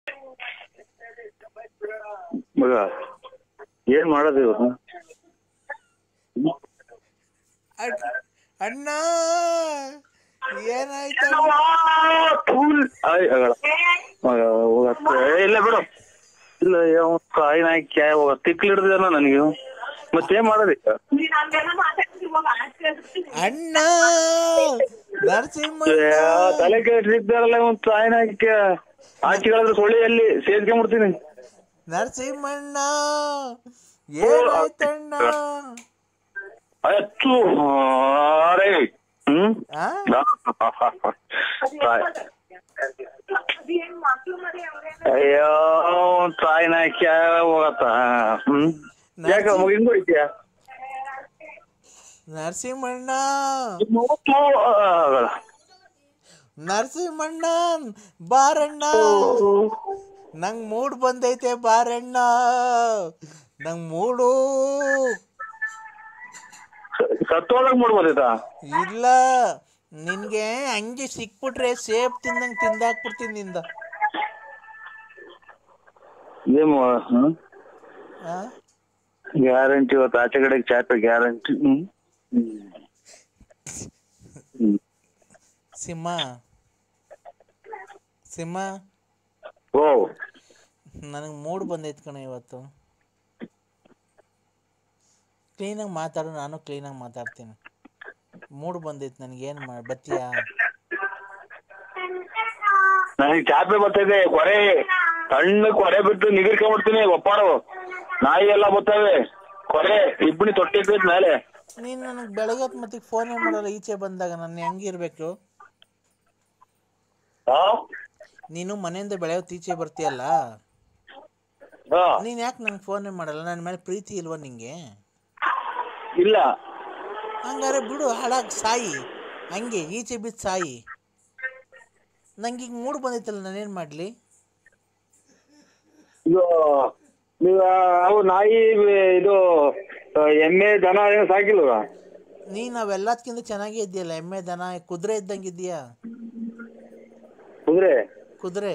ಮಗ ಏನ್ ಮಾಡೋದು ಇವ್ರು ಅಡ್- ಅಣ್ಣ ಏನಾಯ್ತ ಫುಲ್ ಆಯ್ ಅಗಳ ಮಗ ಹೋಗತ್ತೆ ಏ, ಇಲ್ಲ ಬಿಡು ಇಲ್ಲ ಯಾವ ಕಾಯಿ ನಾಯಿ ಕ್ಯಾ ಹೋಗ ತಿಕ್ಲು ಹಿಡ್ದೇನ ನನಗೆ ಮತ್ತೇನ್ ಮಾಡೋದೀಗ ಅಣ್ಣ ನರಸಿಂಹ ಏ, ತಲೆ ಕೆಟ್ಟಿದ್ದಾರಲ್ಲ ಒಂದ್ ಕಾಯಿ ನಾಯಿ ಆಚೆಗಳಾದ್ರೆ ಸೊಳ್ಳೆಯಲ್ಲಿ ಸೇರ್ಕೊಂಡ್ಬಿಡ್ತೀನಿ ನರಸಿಂಹಣ್ಣ ಏನಾಯ್ತಣ್ಣ ಅಚ್ಚು ಅರೇ ಹ್ಮ್ ಆ? ಅಯ್ಯೋ ಒಂದ್ ತಾಯಿ ನಾಯಿ ಕ್ಯಾ ಹೋಗತ್ತ ಹ್ಮ್ ಯಾಕ ಮಗ ಹಿಂಗ್ ಹೋಯ್ತೀಯ ನರಸಿಂಹಣ್ಣ ಮೂತು ಅಗಳ. ನರಸಿಂಹಣ್ಣ ಬಾರಣ್ಣ ನಂಗ್ ಮೂಡ್ ಬಂದೈತೆ ಬಾರಣ್ಣ ನಂಗ್ ಮೂಡು ಸತ್ತೋದಾಗ ಮಾಡ್ಬೋದೈತಾ ಇಲ್ಲ ನಿನ್ಗೆ ಹಂಗೆ ಸಿಕ್ಬಿಟ್ರೆ ಸೇಬ್ ತಿಂದಂಗ್ ತಿಂದಾಕ್ಬಿಡ್ತೀನಿ ನಿಂದ ಏನು ಆ? ಗ್ಯಾರಂಟಿ ಇವತ್ತು ಆಚೆ ಕಡೆಗೆ ಚಾಪೆ ಗ್ಯಾರಂಟಿ ಹ್ಮ್ ಹ್ಮ್. ಸಿಂಹ ಸಿಂಹ ಓ ನನಗೆ ಮೂಡ್ ಬಂದೈತೆ ಕಣ ಇವತ್ತು ಕ್ಲೀನಾಗಿ ಮಾತಾಡು ನಾನು ಕ್ಲೀನಾಗಿ ಮಾತಾಡ್ತೀನಿ ಮೂಡ್ ಬಂದೈತೆ ನನಗೇನು ಮಾಡಿ ಬತ್ತೀಯಾ ನನಗೆ ಚಾಪೆ ಬರ್ತೈತೆ ಕೊರೆ ಸಣ್ಣ ಕೊರೆ ಬಿಟ್ಟು ನಿಗಿರ್ಕೊಂಡ್ಬಿಡ್ತೀನಿ ಒಪ್ಪಾಡು ನಾಯಿ ಎಲ್ಲ ಬರ್ತವೆ ಕೊರೆ ಇಬ್ಬನಿ ತೊಟ್ಟಿರ್ತೈತೆ ಮೇಲೆ ನೀನು ನನಗೆ ಬೆಳಗ್ಗೆ ಹೊತ್ತು ಮತ್ತೆ ಫೋನೇ ಮಾಡಲ್ಲ ಈಚೆ ಬಂದಾಗ ನಾನು ಹೆಂಗಿರ್ಬೇಕು ಹಾ ನೀನು ಮನೆಯಿಂದ ಬೆಳೆ ಹೊತ್ತು ಈಚೆ ಬರ್ತೀಯಲ್ಲ ಹಾ ನೀನು ಯಾಕೆ ನಂಗೆ ಫೋನೇ ಮಾಡಲ್ಲ ನನ್ನ ಮೇಲೆ ಪ್ರೀತಿ ಇಲ್ವಾ ನಿಂಗೆ ಇಲ್ಲ ಹಂಗಾರೆ ಬಿಡು ಹಾಳಾಗಿ ಸಾಯಿ ಹಂಗೆ ಈಚೆ ಬಿದ್ದು ಸಾಯಿ ನಂಗೆ ಈಗ ಮೂಡ್ ಬಂದೈತಲ್ಲ ನಾನೇನು ಮಾಡಲಿ ಇದು ನೀವು ಅವು ನಾಯಿ ಇದು ಆ, ಎಮ್ಮೆ ದನ ಏನು ಸಾಕಿಲ್ವಾ ನೀನು ಅವೆಲ್ಲದಕ್ಕಿಂತ ಚೆನ್ನಾಗೇ ಇದೆಯಲ್ಲ ಎಮ್ಮೆ ದನ ಕುದುರೆ ಇದ್ದಂಗೆ ಇದೆಯಾ ಕುದುರೆ ಕುದುರೆ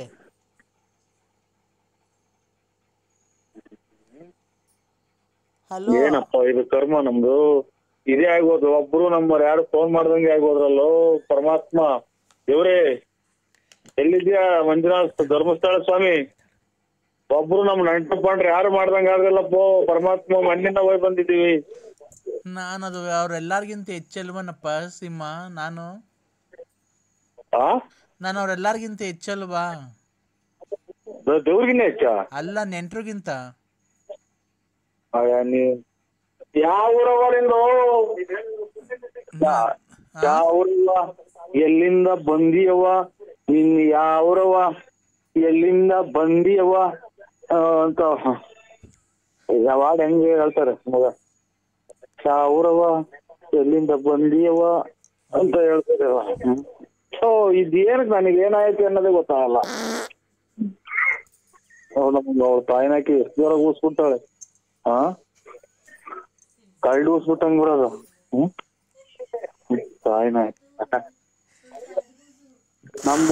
ಹಲೋ ಏನಪ್ಪ ಇದು ಕರ್ಮ ನಮ್ದು ಇದೇ ಆಗ್ಬೋದು ಒಬ್ರು ನಮ್ಮವ್ರು ಯಾರು ಫೋನ್ ಮಾಡ್ದಂಗೆ ಆಗೋದ್ರಲ್ಲೋ ಪರಮಾತ್ಮ ದೇವ್ರೇ ಎಲ್ಲಿದ್ಯಾ ಮಂಜುನಾಥ್ ಧರ್ಮಸ್ಥಳ ಸ್ವಾಮಿ ಒಬ್ರು ನಮ್ ನೆಂಟು ಪಂಡ್ರೆ ಯಾರು ಮಾಡ್ದಂಗ ಆಗಲ್ಲಪ್ಪೋ ಪರಮಾತ್ಮ ಮಣ್ಣಿಂದ ಹೋಗಿ ಬಂದಿದೀವಿ ನಾನು ಅದು ಅವ್ರೆಲ್ಲರಿಗಿಂತ ಹೆಚ್ಚಲ್ವನಪ್ಪ ಸಿಂಹ ನಾನು ಆ ನಾನು ಅವ್ರೆಲ್ಲರಿಗಿಂತ ಹೆಚ್ಚಲ್ವಾ ದ- ದೇವ್ರಿಗಿನ್ನ ಹೆಚ್ಚ ಅಲ್ಲ ನೆಂಟ್ರಿಗಿಂತ ಅಯ್ಯ, ನೀ ಯಾವ ಊರವ ನಿಂದು ಯಾ- ಯಾವ ಊರವ್ವ? ಎಲ್ಲಿಂದ ಬಂದಿಯವ್ವ ನಿನ್ ಯಾವ್ರವ ಎಲ್ಲಿಂದ ಬಂದಿಯವ್ವ ಆ, ಅಂತ ಯಾವಾಗ ಹೆಂಗೆ ಹೇಳ್ತಾರೆ ಮಗ ಯಾವ್ರವ ಎಲ್ಲಿಂದ ಬಂದಿಯವ್ವ ಅಂತ ಹೇಳ್ತಾರೆ ಸೊ ಇದೇನಕ್ ನನಗೆ ಏನಾಯ್ತು ಅನ್ನೋದೇ ಗೊತ್ತಾಗಲ್ಲ ಅವ್ಳು ನಮ್ಗೆ ಅವ್ಳ ತಾಯಿನಾಕಿ ಎಷ್ಟು ಜೋರಾಗಿ ಊಸ್ಬಿಡ್ತಾಳೆ ಹಾ ಕಳ್ಳು ಊಸ್ಬಿಟ್ಟಂಗ್ ಬಿಡೋದು ಹ್ಮ್ ತಾಯಿನಾಯಿ ನಮ್ಮ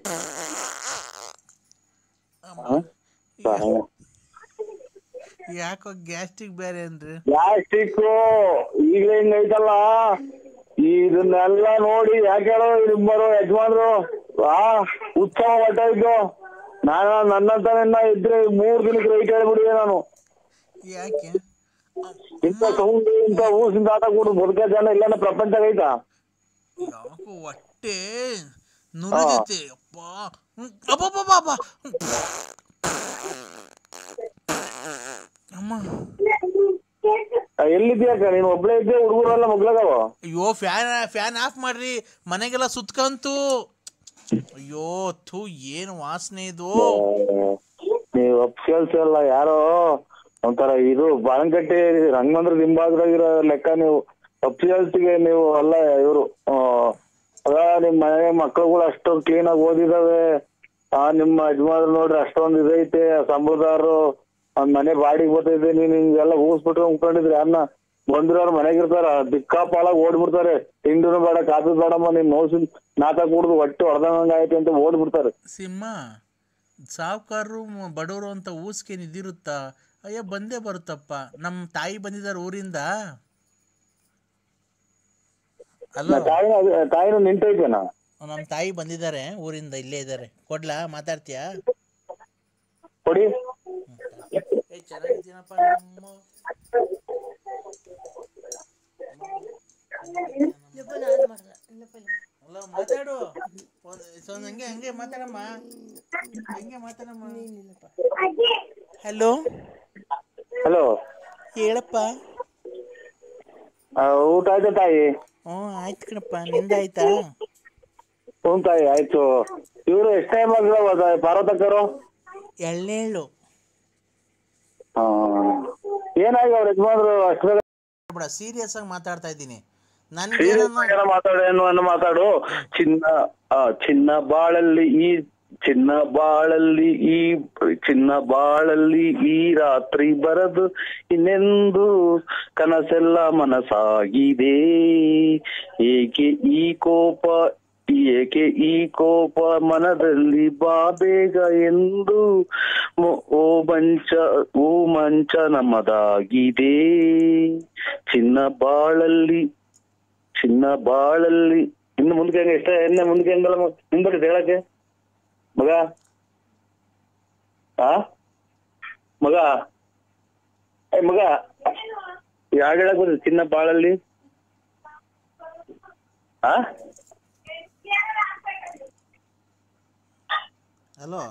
ಹಾ? ತಾಯಿನಾಯಿ. ಯಾಕೋ ಗ್ಯಾಸ್ಟ್ರಿಕ್ ಬೇರೆ ಅಂದ್ರೆ ಪ್ಲಾಸ್ಟಿಕ್ ಈಗ ಹಿಂಗೈತಲ್ಲ ಇದನ್ನೆಲ್ಲ ನೋಡಿ ಯಾಕೆ ಹೇಳೋ ನಿಮ್ಮರು ಯಜಮಾನ್ರು ಆ ಉತ್ಸವ ಹೊಟ್ಟೋಯ್ತು ನಾನು ನನ್ನಂತ ಇದ್ರೆ ಮೂರ್ ದಿನಕ್ಕೆ ರೈಟ್ ಹೇಳ್ಬಿಡಿದೆ ನಾನು ಯಾಕೆ ಇಂಥ ಸೌಂಡ್ ಇಂಥ ಊಸಿಂದ ಆಟ ಕೂಡ ಬದುಕ ಜನ ಇಲ್ಲೇನ ಪ್ರಪಂಚ ಐತಾ ಯಾಕೋ ಹೊಟ್ಟೆ ನುರಿದೈತೆ ಅಪ್ಪ ಹ್ಮ್, ಅಬ್ಬಬ್ಬಬ್ಬಬ್ಬ. ಅಮ್ಮ ಎಲ್ಲಿದ್ಯಾಕ ನೀನ್ ಒಬ್ಳೇ ಇದ್ದೆ ಹುಡುಗರೆಲ್ಲ ಮಗ್ಳಗವ ಅಯ್ಯೋ ಫ್ಯಾನ್ ಫ್ಯಾನ್ ಆಫ್ ಮಾಡ್ರಿ ಮನೆಗೆಲ್ಲ ಸುತ್ಕಂತು ಅಯ್ಯೋ ಥೂ ಏನು ವಾಸನೆ ಇದು ನೀವು ಅಪ್ಸಲ್ಸ್ ಎಲ್ಲ ಯಾರೋ ಒಂಥರ ಇದು ಬಾಳಂಕಟ್ಟಿ ರಂಗಮಂದ್ರ ಹಿಂಭಾಗದಾಗಿರೋ ಲೆಕ್ಕ ನೀವು ಅಪ್ಸಲ್ಸ್ಗೆ ನೀವು ಎಲ್ಲ ಇವರು ಅದ ನಿಮ್ ಮನೆ ಮಕ್ಳುಗಳು ಅಷ್ಟೊಂದು ಕ್ಲೀನ್ ಆಗಿ ಓದಿದಾವೆ ಆ ನಿಮ್ಮ ಯಜಮಾನ್ರು ನೋಡ್ರಿ ಅಷ್ಟೊಂದು ಇದೈತೆ ಸಂಬಳದಾರರು ಒಂದ್ ಮನೆ ಬಾಡಿಗೆ ಬರ್ತೈತೆ ನೀನ್ ಹಿಂಗೆಲ್ಲ ಊಸ್ಬಿಟ್ಟು ಉಂಕೊಂಡಿದ್ರಿ ಅನ್ನ ಬಂದಿರೋರು ಮನೆಗಿರ್ತಾರ ದಿಕ್ಕಾಪಾಲಾಗಿ ಓಡ್ಬಿಡ್ತಾರೆ ತಿಂಡಿನೂ ಬೇಡ ಕಾಫಿ ಬೇಡಮ್ಮ ನೀನ್ ನೋಸಿನ್ ನಾತ ಕುಡ್ದು ಹೊಟ್ಟೆ ಹೊಡೆದಂಗ ಆಯ್ತು ಅಂತ ಓಡ್ಬಿಡ್ತಾರೆ ಸಿಂಹ ಸಾವುಕಾರರು ಮ- ಬಡವರು ಅಂತ ಊಸ್ಕೆ ನಿದಿರುತ್ತಾ ಅಯ್ಯೋ ಬಂದೇ ಬರುತ್ತಪ್ಪ ನಮ್ಮ ತಾಯಿ ಬಂದಿದ್ದಾರೆ ಊರಿಂದ ಅಲೋ ತಾಯಿನ ತಾಯಿನ ನಿಂತೈತೇನ ನಮ್ಮ ತಾಯಿ ಬಂದಿದ್ದಾರೆ ಊರಿಂದ ಇಲ್ಲೇ ಇದ್ದಾರೆ ಕೊಡ್ಲಾ ಮಾತಾಡ್ತೀಯಾ ಕೊಡಿ ಏ ಚೆನ್ನಾಗಿದ್ದೀನಪ್ಪ ನಮ್ಮ ಅಲ್ಲ ಮಾತಾಡು ಒಂದ್- ಒಂದ್ ಹಂಗೆ ಹಂಗೆ ಮಾತಾಡಮ್ಮ ಹಂಗೆ ಮಾತಾಡಮ್ಮ ಹಲೋ ಹಲೋ ಹೇಳಪ್ಪ ಊಟ ಆಯ್ತಾ ತಾಯಿ ಹ್ಞೂ ಆಯ್ತು ಕಣಪ್ಪ ನಿಂದಾಯ್ತಾ ಹ್ಞೂ ತಾಯಿ ಆಯ್ತು ಇವ್ರು ಎಷ್ಟ್ ಟೈಮ್ ಆಗ್ಲವ ಪಾರ್ವತಕ್ಕರು ಎಳ್ನೇಳು ಹಾ ಏನಾಗಿ ಅವ್ರ ಯಜಮಾನ್ರು ಅಷ್ಟ್ರ ಬೇಡ ಸೀರಿಯಸ್ ಆಗಿ ಮಾತಾಡ್ತಾ ಇದ್ದೀನಿ ನನಗೇನೋ ಏನೋ ಮಾತಾಡು ಏನು ಅನ್ನೋ ಮಾತಾಡು ಚಿನ್ನ ಆ ಚಿನ್ನ ಬಾಳಲ್ಲಿ ಈ ಚಿನ್ನ ಬಾಳಲ್ಲಿ ಈ ಚಿನ್ನ ಬಾಳಲ್ಲಿ ಈ ರಾತ್ರಿ ಬರದು ಇನ್ನೆಂದು ಕನಸೆಲ್ಲ ಮನಸಾಗಿದೆ ಏಕೆ ಈ ಕೋಪ ಏಕೆ ಈ ಕೋಪ ಮನದಲ್ಲಿ ಬಾ ಬೇಗ ಎಂದು ಮೊ- ಓ ಮಂಚ ಓ ಮಂಚ ನಮ್ಮದಾಗಿದೆ ಚಿನ್ನ ಬಾಳಲ್ಲಿ ಚಿನ್ನ ಬಾಳಲ್ಲಿ ಇನ್ನು ಮುಂದಕ್ಕೆ ಹೆಂಗೆ ಎಷ್ಟ ಎಣ್ಣೆ ಮುಂದಕ್ಕೆ ಹೆಂಗಲ್ಲ ನಿಂಬಡಿ ಹೇಳಕ್ಕೆ ಮಗ ಆ ಮಗ ಏ ಮಗ ಯಾರು ಹೇಳಕ್ ಬರ್ತದೆ ಚಿನ್ನ ಬಾಳಲ್ಲಿ ಆ ಹಲೋ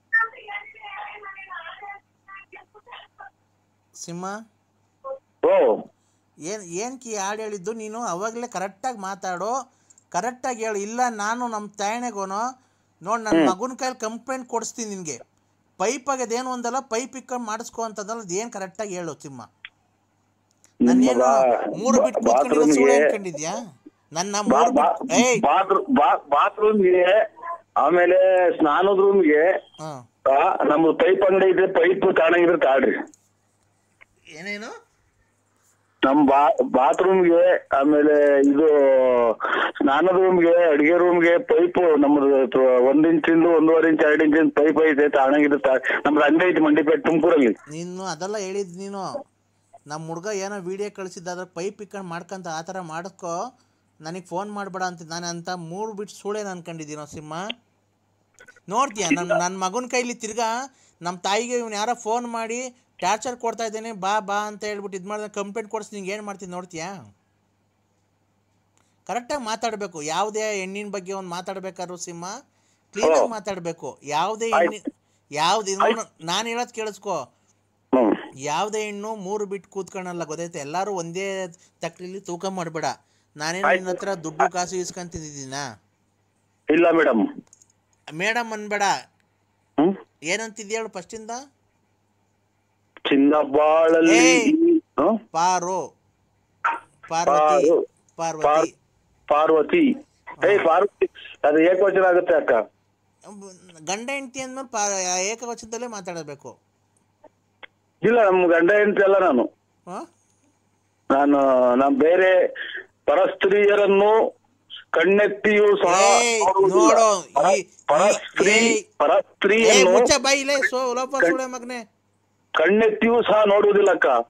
ಸಿಂಹ ಓ ಏನು ಏನಕ್ಕೆ ಹಾಡು ಹೇಳಿದ್ದು ನೀನು ಅವಾಗಲೇ ಕರೆಕ್ಟಾಗಿ ಮಾತಾಡು ಕರೆಕ್ಟಾಗಿ ಹೇಳು ಇಲ್ಲ ನಾನು ನಮ್ಮ ತಾಯಣೆಗೋನು ನೋಡಿ ನನ್ನ ಮಗನ ಕೈಲಿ ಕಂಪ್ಲೇಂಟ್ ಕೊಡಿಸ್ತೀನಿ ನಿನಗೆ ಪೈಪ್ ಅದೇನು ಒಂದಲ್ಲ ಪೈಪ್ ಇಕ್ಕೊಂಡು ಮಾಡಿಸ್ಕೊ ಅಂತದಲ್ಲ ಅದೇನು ಕರೆಕ್ಟಾಗಿ ಹೇಳು ಸಿಂಹ ನಾನೇನು ಮೂರು ಬಿಟ್ಟು ಕೂತ್ಕೊಂಡಿರೋ ಸುಳ್ಳು ಅನ್ಕೊಂಡಿದ್ಯಾ ನನ್ನ ಮೂರು ಬಿಟ್ಟು ಏಯ್ ಬಾತ್ರೂಮ್ಗೆ ಆಮೇಲೆ ಸ್ನಾನದ ರೂಮ್ಗೆ ಹಾಂ ನಮ್ದು ಪೈಪ್ ಅಂಗಡಿ ಇದೆ ಪೈಪ್ ತಾಣಂಗಿದ್ರೆ ತಾಳ್ರಿ ಏನೇನು ನಮ್ ಬಾ ಬಾತ್ರೂಮ್ಗೆ ಆಮೇಲೆ ಇದು ಸ್ನಾನದ ರೂಮ್ಗೆ ಅಡಿಗೆ ರೂಮ್ಗೆ ಪೈಪ್ ನಮ್ದು ತ- ಒಂದ್ ಇಂಚಿಂದು ಒಂದೂವರೆ ಇಂಚ್ ಎರಡು ಇಂಚಿನ ಪೈಪ್ ಐತೆ ತಾಣಂಗಿದ್ರೆ ತಾ- ನಮ್ದು ಅಂಗಡಿ ಐತಿ ಮಂಡಿಪೇಟೆ ತುಮಕೂರಲ್ಲಿ ನೀನು ಅದೆಲ್ಲ ಹೇಳಿದ್ ನೀನು ನಮ್ಮ ಹುಡ್ಗ ಏನೋ ವಿಡಿಯೋ ಕಳಿಸಿದ್ದ ಅದ್ರ ಪೈಪ್ ಇಕ್ಕೊಂಡು ಮಾಡ್ಕೊಂತ ಆ ಥರ ಮಾಡಿಸ್ಕೊ ನನಗೆ ಫೋನ್ ಮಾಡಬೇಡ ಅಂತ ನಾನು ಅಂತ ಮೂರು ಬಿಟ್ಟು ಸುಳ್ಳೇನು ಅನ್ಕೊಂಡಿದ್ದೀನೋ ಸಿಂಹ ನೋಡ್ತೀಯ ನನ್ನ ನನ್ನ ಮಗನ ಕೈಲಿ ತಿರ್ಗಾ ನಮ್ಮ ತಾಯಿಗೆ ಇವ್ನು ಯಾರೋ ಫೋನ್ ಮಾಡಿ ಟಾರ್ಚರ್ ಕೊಡ್ತಾ ಇದ್ದೇನೆ ಬಾ ಬಾ ಅಂತ ಹೇಳ್ಬಿಟ್ಟು ಇದು ಮಾಡಿದ್ರೆ ಕಂಪ್ಲೇಂಟ್ ಕೊಡಿಸಿ ನಿಂಗೆ ಏನು ಮಾಡ್ತೀನಿ ನೋಡ್ತೀಯಾ ಕರೆಕ್ಟಾಗಿ ಮಾತಾಡಬೇಕು ಯಾವುದೇ ಹೆಣ್ಣಿನ ಬಗ್ಗೆ ಒಂದು ಮಾತಾಡ್ಬೇಕಾದ್ರು ಸಿಂಹ ಕ್ಲೀನಾಗಿ ಮಾತಾಡಬೇಕು ಯಾವುದೇ ಹೆಣ್ಣಿ ಯಾವ್ದು ನಾನು ಹೇಳೋದು ಕೇಳಿಸ್ಕೊ ಹ್ಮ್ ಯಾವುದೇ ಹೆಣ್ಣು ಮೂರು ಬಿಟ್ಟು ಕೂತ್ಕೊಳ್ಳಲ್ಲ ಗೊತ್ತೈತೆ ಎಲ್ಲರೂ ಒಂದೇ ತಕ್ಲಿಲಿ ತೂಕ ಮಾಡಬೇಡ ನಾನೇನು ನಿನ್ನ ಹತ್ರ ದುಡ್ಡು ಕಾಸು ಇಸ್ಕೊಂತಿದ್ದೀನಾ ಇಲ್ಲ ಮೇಡಮ್ ಮೇಡಮ್ ಅನ್ಬೇಡ ಹ್ಮ್ ಏನಂತಿದ್ಯ ಹೇಳು ಫಸ್ಟಿಂದ ಚಿನ್ನ ಬಾಳಲ್ಲಿ ಏಯ್! ಹ್ಮ್? ಪಾರು ಪಾರ್ವತಿ ಪಾರು. ಪಾರ್ವತಿ ಪಾರ್ವತಿ ಏಯ್ ಪಾರ್ವತಿ ಅದು ಏಕವಚನ ಆಗುತ್ತೆ ಅಕ್ಕ ಗಂಡ ಹೆಂಡತಿ ಅಂದ್ಮೇಲೆ ಪಾ ಏಕವಚನದಲ್ಲೇ ಮಾತಾಡಬೇಕು ಇಲ್ಲ ನಮ್ ಗಂಡ ಹೆಂಡತಿ ಅಲ್ಲ ನಾನು ಹಾಂ ನಾನು ನಾನು ಬೇರೆ ಪರಸ್ತ್ರೀಯರನ್ನು ಕಣ್ಣೆತ್ತಿಯೂ ಸಹ ಏಯ್, ನೋಡುವುದಿಲ್ಲ. ನೋಡು, ಪರ- ಈ- ಪರಸ್ತ್ರೀ ಈ- ಏ ಪರಸ್ತ್ರೀಯನ್ನು ಮುಚ್ಚ ಬಾಯಿಲೆ ಸೋ ಲೋಪ ಸುಳೆ ಮಗನೆ ಕಣ್ಣೆತ್ತಿಯೂ ಸಹ ನೋಡುವುದಿಲ್ಲ ಅಕ್ಕ